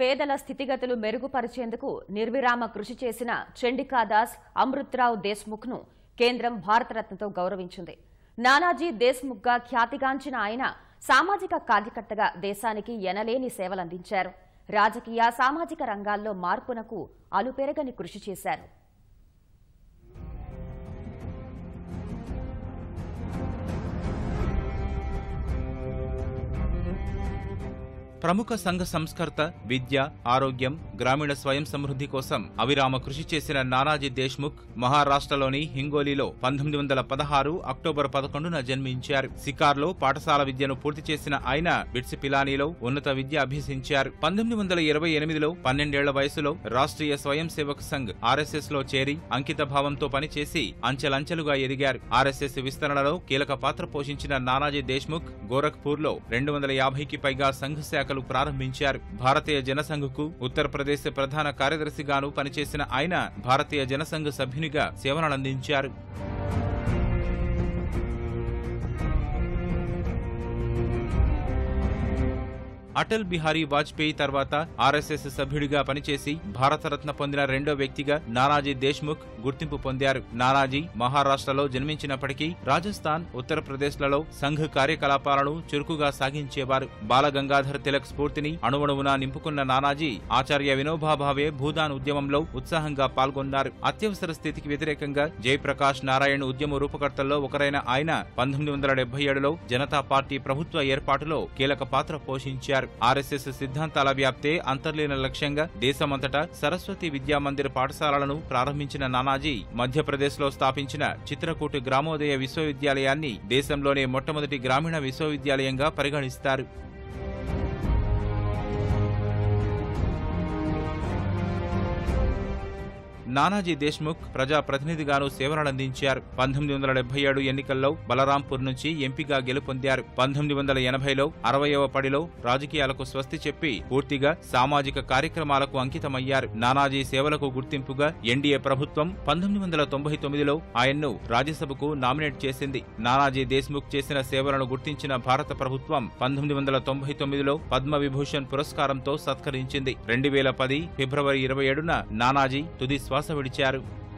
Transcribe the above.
పేదల స్థితిగతులు మెరుగుపరిచేందుకు నిర్విరామ కృషి చేసిన చండికాదాస్ అమృత్రావు దేశ్ముఖ్ను కేంద్రం భారతరత్నతో గౌరవించింది నానాజీ దేశ్ముఖ్గా ఖ్యాతిగాంచిన ఆయన సామాజిక కార్యకర్తగా దేశానికి ఎనలేని సేవలందించారు రాజకీయ సామాజిక రంగాల్లో మార్పునకు అలుపెరగని కృషి చేశారు ప్రముఖ సంఘ సంస్కర్త విద్య ఆరోగ్యం గ్రామీణ స్వయం సమృద్ధి కోసం అవిరామ కృషి చేసిన నానాజీ దేశ్ముఖ్ మహారాష్ట్రలోని హింగోలీలో పంతొమ్మిది వందల పదహారు అక్టోబర్ పదకొండున జన్మించారు సికార్లో పాఠశాల విద్యను పూర్తి చేసిన ఆయన బిట్స్ పిలానీలో ఉన్నత విద్య అభ్యసించారు పంతొమ్మిది వందల ఇరవై ఎనిమిదిలో పన్నెండేళ్ల వయసులో రాష్ట్రీయ స్వయం సేవక్ సంఘ్ ఆర్ఎస్ఎస్ లో చేరి అంకిత భావంతో పనిచేసి అంచెలంచెలుగా ఎదిగారు ఆర్ఎస్ఎస్ విస్తరణలో కీలక పాత్ర పోషించిన నానాజీ దేశ్ముఖ్ గోరఖ్పూర్ లో రెండు వందల యాభైకి పైగా సంఘ శాఖలు ప్రారంభించారు భారతీయ జనసంఘ్కు ఉత్తరప్రదేశ్ ప్రధాన కార్యదర్శిగాను పనిచేసిన ఆయన భారతీయ జనసంఘ్ సభ్యునిగా సేవలనందించారు అటల్ బిహారీ వాజ్పేయి తర్వాత ఆర్ఎస్ఎస్ సభ్యుడిగా పనిచేసి భారతరత్న పొందిన రెండో వ్యక్తిగా నానాజీ దేశ్ముఖ్ గుర్తింపు పొందారు నానాజీ మహారాష్ట్రలో జన్మించినప్పటికీ రాజస్థాన్ ఉత్తరప్రదేశ్లలో సంఘ్ కార్యకలాపాలను చురుకుగా సాగించేవారు బాలగంగాధర్ తిలక్ స్ఫూర్తిని అణువణువునా నింపుకున్న నానాజీ ఆచార్య వినోబాభావే భూదాన్ ఉద్యమంలో ఉత్సాహంగా పాల్గొన్నారు అత్యవసర స్థితికి వ్యతిరేకంగా జయప్రకాష్ నారాయణ్ ఉద్యమ రూపకర్తల్లో ఒకరైన ఆయన పంతొమ్మిది వందల డెబ్బై ఏడులో జనతా పార్టీ ప్రభుత్వ ఏర్పాటులో కీలక పాత్ర పోషించారు ఆర్ఎస్ఎస్ సిద్ధాంతాల వ్యాప్తే అంతర్లీన లక్ష్యంగా దేశమంతటా సరస్వతి విద్యా మందిర్ పాఠశాలలను ప్రారంభించిన నానాజీ మధ్యప్రదేశ్లో స్థాపించిన చిత్రకూట్ గ్రామోదయ విశ్వవిద్యాలయాన్ని దేశంలోనే మొట్టమొదటి గ్రామీణ విశ్వవిద్యాలయంగా పరిగణిస్తారు నానాజీ దేశ్ముఖ్ ప్రజా ప్రతినిధిగాను సేవలందించారు పంతొమ్మిది వందల డెబ్బై ఏడు ఎన్నికల్లో బలరాంపూర్ నుంచి ఎంపీగా గెలుపొందారు పంతొమ్మిది వందల ఎనభైలో అరవయవ పడిలో రాజకీయాలకు స్వస్తి చెప్పి పూర్తిగా సామాజిక కార్యక్రమాలకు అంకితమయ్యారు నానాజీ సేవలకు గుర్తింపుగా ఎన్డీఏ ప్రభుత్వం పంతొమ్మిది వందల తొంభై తొమ్మిదిలో ఆయన్ను రాజ్యసభకు నామినేట్ చేసింది నానాజీ దేశ్ముఖ్ చేసిన సేవలను గుర్తించిన భారత ప్రభుత్వం పంతొమ్మిది వందల తొంభై తొమ్మిదిలో పద్మ విభూషణ్ పురస్కారంతో సత్కరించింది రెండు వేల పది ఫిబ్రవరి ఇరవై ఏడున నానాజీ తుది శ్వాస విడిచారు